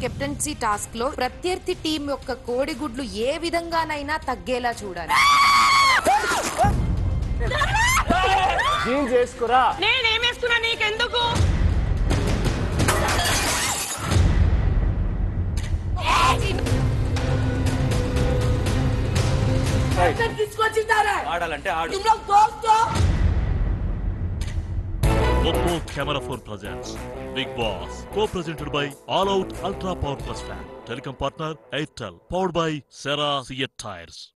Captaincy task లో ప్రత్యర్థి team యొక్క కోడిగుడ్లు ఏ విధంగానైనా తగ్గేలా చూడాలి జీన్స్ వేసుకురా నేనేమేస్తున్నా నీకెందుకు ఆడాలంటే ఆడు Oppo Camera Phone presents Big Boss, co-presented by All Out Ultra Power Plus Fan. Telecom partner Airtel, powered by Serra Fiat Tires.